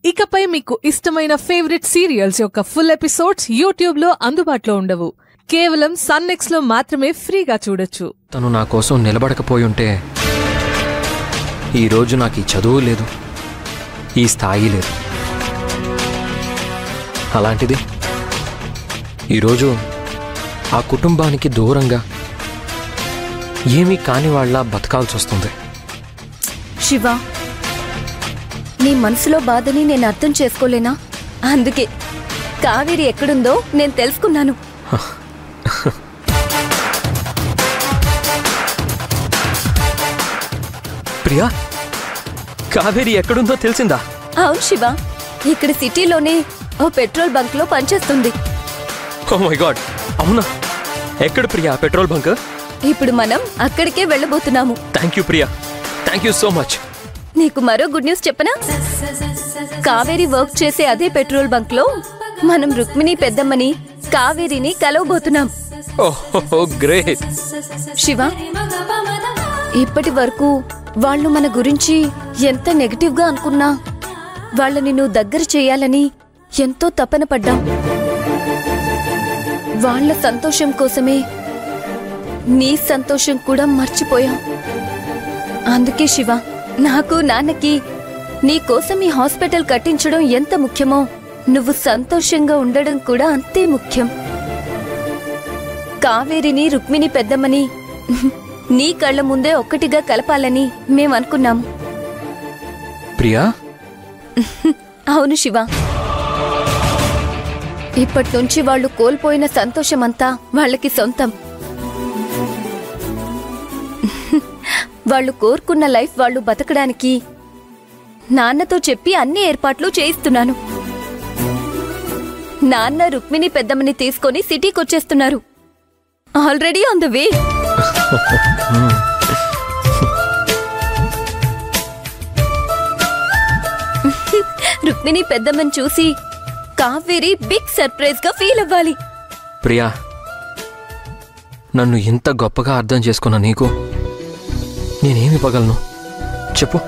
ఇకపై మీకు ఇష్టమైన ఫేవరెట్ సీరియల్స్ యొక్క ఫుల్ ఎపిసోడ్స్ యూట్యూబ్ లో అందుబాటులో ఉండవు కేవలం సన్నెక్స్ లో మాత్రమే ఫ్రీగా చూడొచ్చు తను నా కోసం నిలబడకపోయి ఉంటే ఈరోజు నాకు ఈ చదువు లేదు ఈ స్థాయి లేదు అలాంటిది ఈరోజు ఆ కుటుంబానికి దూరంగా ఏమీ కాని వాళ్ళ బతకాల్సి వస్తుంది శివ నీ మనసులో బాధని నేను అర్థం చేసుకోలేనా అందుకే కావేరి ఎక్కడుందో నేను తెలుసుకున్నాను ప్రియా కావేరి ఎక్కడుందో తెలిసిందా అవును శివ ఇక్కడ సిటీలోనే ఓ పెట్రోల్ బంక్ లో పనిచేస్తుంది ఓ మై గాడ్ అవునా ఎక్కడ ప్రియా పెట్రోల్ బంక్ ఇప్పుడు మనం అక్కడికే వెళ్ళబోతున్నాము thank you Priya thank you so much నీకు మరో గుడ్ న్యూస్ చెప్పనా కావేరి వర్క్ చేసే అదే పెట్రోల్ బంక్ లో మనం రుక్మిణి పెద్దమ్మని కావేరిని కలవబోతున్నాం ఓహో గ్రేట్ శివ ఇప్పటి వరకు వాళ్ళు మన గురించి ఎంత నెగటివ్ గా అనుకున్నా వాళ్ళని నువ్వు దగ్గర చేయాలని ఎంతో తపన పడ్డాం వాళ్ళ సంతోషం కోసమే నీ సంతోషం కూడా మర్చిపోయాం అందుకే శివ నాకు నాన్నకి నీ కోసం ఈ హాస్పిటల్ కట్టించడం ఎంత ముఖ్యమో నువ్వు సంతోషంగా ఉండడం కూడా అంతే ముఖ్యం కావేరిని రుక్మిణి పెద్దమ్మని నీ కళ్ళ ముందే ఒక్కటిగా కలపాలని మేమనుకున్నాం ప్రియా అవును శివ ఇప్పటి నుంచి వాళ్ళు కోల్పోయిన సంతోషమంతా వాళ్ళకి సొంతం వాళ్ళు కోరుకున్న లైఫ్ వాళ్ళు బతకడానికి నాన్నతో చెప్పి అన్ని ఏర్పాట్లు చేయిస్తున్నాను నాన్న రుక్మిణి పెద్దమ్మని తీసుకొని సిటీకి వచ్చేస్తున్నారు already on the way Rukmini పెద్దమ్మని చూసి కావేరి బిగ్ సర్ప్రైజ్ గా ఫీల్ అవ్వాలి ప్రియా నన్ను ఇంత గొప్పగా అర్థం చేసుకున్న నీకు నేనేమి ఇవ్వగలను చెప్పు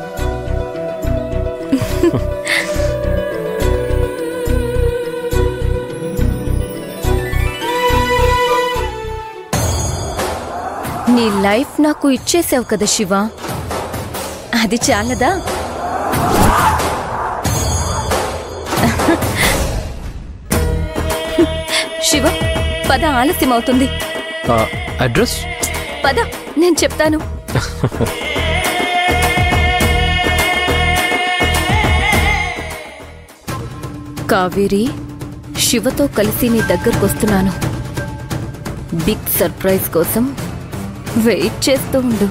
నీ లైఫ్ నాకు ఇచ్చేసావు కదా శివ అది చాలదా శివ పద ఆలస్యం అవుతుంది ఆ, అడ్రస్ పద నేను చెప్తాను కావేరి శివతో కలిసి నీ దగ్గరకు వస్తున్నాను బిగ్ సర్ప్రైజ్ కోసం వెయిట్ చేస్తూ ఉండు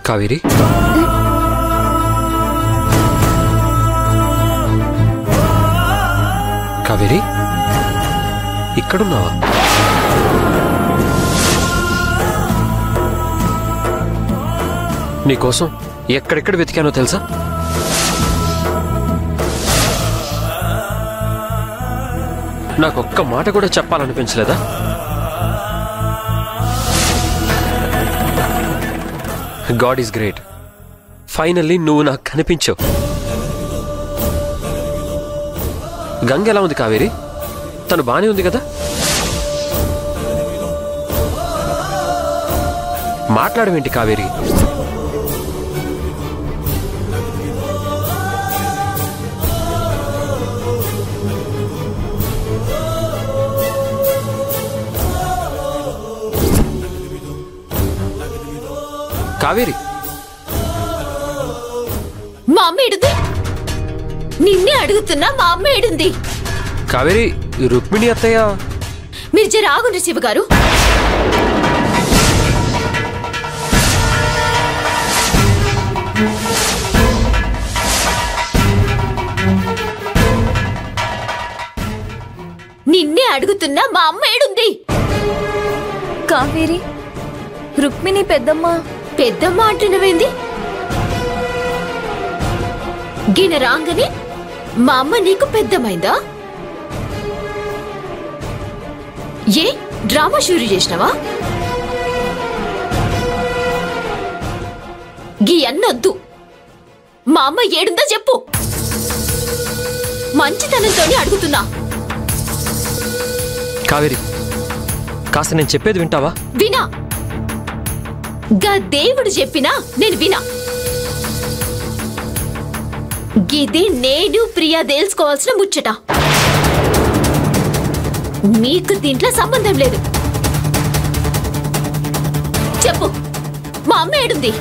కావేరి కావేరి ఇక్కడున్నావా నీకోసం ఎక్కడెక్కడ వెతికానో తెలుసా నాకు ఒక్క మాట కూడా చెప్పాలనిపించలేదా గాడ్ ఈస్ గ్రేట్ ఫైనల్లీ నువ్వు నాకు కనిపించావు గంగ ఎలా ఉంది కావేరి తను బానే ఉంది కదా మాట్లాడమేంటి కావేరి కావేరి మా అమ్మ ఏడుంది నిన్నే అడుగుతున్నా మా అమ్మ ఏడుంది కావేరి రుక్మిణి అత్తయ్య మీరు జర ఆగుండ్రి శివ గారు నిన్నే అడుగుతున్నా మా అమ్మ ఏడుంది కావేరి రుక్మిణి పెద్దమ్మ పెద్దమ్మ అంటున్నవేంది గిన రాంగని మా అమ్మ నీకు పెద్దమైందా ఏ డ్రామా షూరు చేసినావా గీ అన్నొద్దు మా అమ్మ ఏడుందో చెప్పు మంచితనంతోనే అడుగుతున్నా కావేరి కాస్త నేను చెప్పేది వింటావా వినా గా దేవుడు చెప్పినా నేను వినా గిది నేను ప్రియా తెలుసుకోవాల్సిన ముచ్చట మీకు దీంట్లో సంబంధం లేదు చెప్పు మా అమ్మ ఏడుంది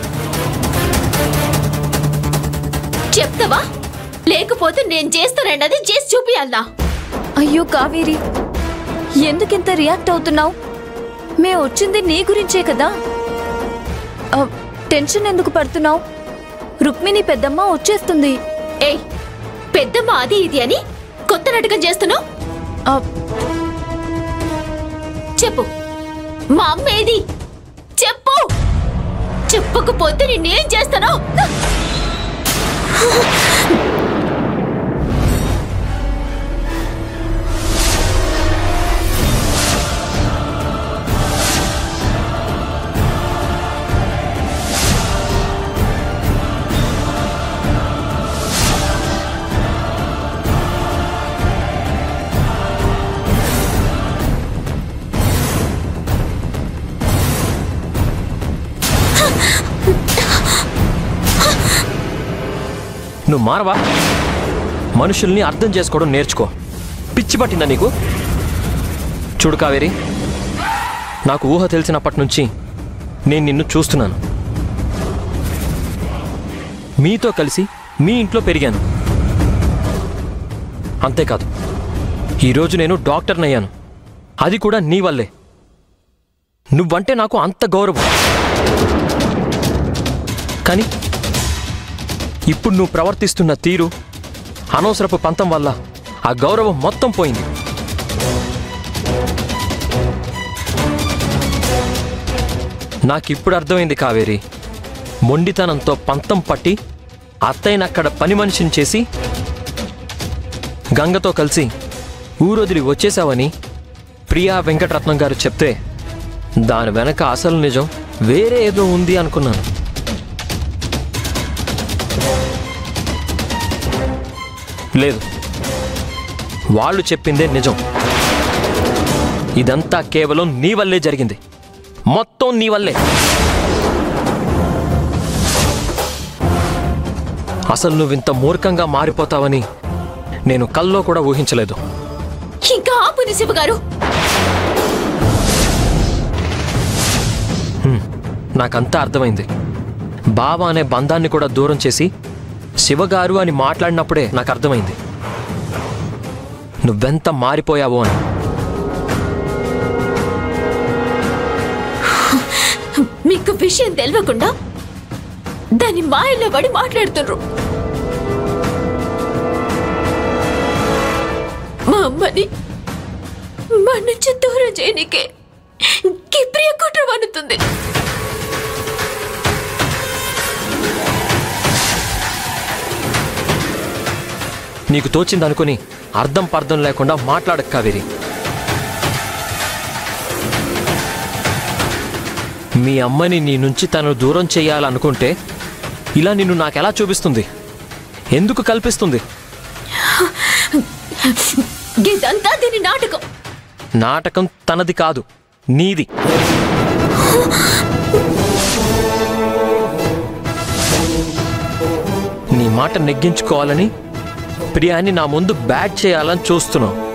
చెప్తావా లేకపోతే నేను చేస్తానన్నది చేసి చూపియాలా అయ్యో కావేరి ఎందుకింత రియాక్ట్ అవుతున్నావు మే వచ్చింది నీ గురించే కదా ఆ, టెన్షన్ ఎందుకు పడుతున్నావు రుక్మిణి పెద్దమ్మ వచ్చేస్తుంది ఏయ్ పెద్దమ్మ అది ఇది అని కొత్త నాటకం చేస్తున్నావు ఆ, చెప్పు మా అమ్మ ఏది చెప్పు చెప్పకపోతే నేనేం చేస్తానో నువ్వు మారవా మనుషుల్ని అర్థం చేసుకోవడం నేర్చుకో పిచ్చి పట్టిందా నీకు చూడు కావేరి నాకు ఊహ తెలిసినప్పటి నుంచి నేను నిన్ను చూస్తున్నాను మీతో కలిసి మీ ఇంట్లో పెరిగాను అంతేకాదు ఈరోజు నేను డాక్టర్నయ్యాను అది కూడా నీ వల్లే నువ్వంటే నాకు అంత గౌరవం కానీ ఇప్పుడు నువ్వు ప్రవర్తిస్తున్న తీరు అనవసరపు పంతం వల్ల ఆ గౌరవం మొత్తం పోయింది నాకిప్పుడు అర్థమైంది కావేరి మొండితనంతో పంతం పట్టి అత్తయ్యనక్కడ పని మనిషిని చేసి గంగతో కలిసి ఊరొదిలి వచ్చేసావని ప్రియా వెంకటరత్నం గారు చెప్తే దాని వెనక అసలు నిజం వేరే ఏదో ఉంది అనుకున్నాను లేదు వాళ్ళు చెప్పిందే నిజం ఇదంతా కేవలం నీ వల్లే జరిగింది మొత్తం నీ వల్లే అసలు నువ్వింత మూర్ఖంగా మారిపోతావని నేను కల్లో కూడా ఊహించలేదు ఇంకా ఆపుని శివ గారు నాకంతా అర్థమైంది బావ అనే బంధాన్ని కూడా దూరం చేసి శివగారు అని మాట్లాడినప్పుడే నాకు అర్థమైంది నువ్వెంత మారిపోయావో అని మీకు విషయం తెలియకుండా దాని మాయలో పడి మాట్లాడుతుండ్రు మా అమ్మని మా నుంచి దూరం చేయనికే కిప్రియ కుట్ర వన్నుతుంది నీకు తోచిందనుకుని అర్థం పర్థం లేకుండా మాట్లాడక కావేరి మీ అమ్మని నీ నుంచి తను దూరం చేయాలనుకుంటే ఇలా నిన్ను నాకెలా చూపిస్తుంది ఎందుకు కల్పిస్తుంది ఇదంతా దీని నాటకం నాటకం తనది కాదు నీది నీ మాట నెగ్గించుకోవాలని ప్రియాని నా ముందు బ్యాట్ చేయాలని చూస్తున్నావు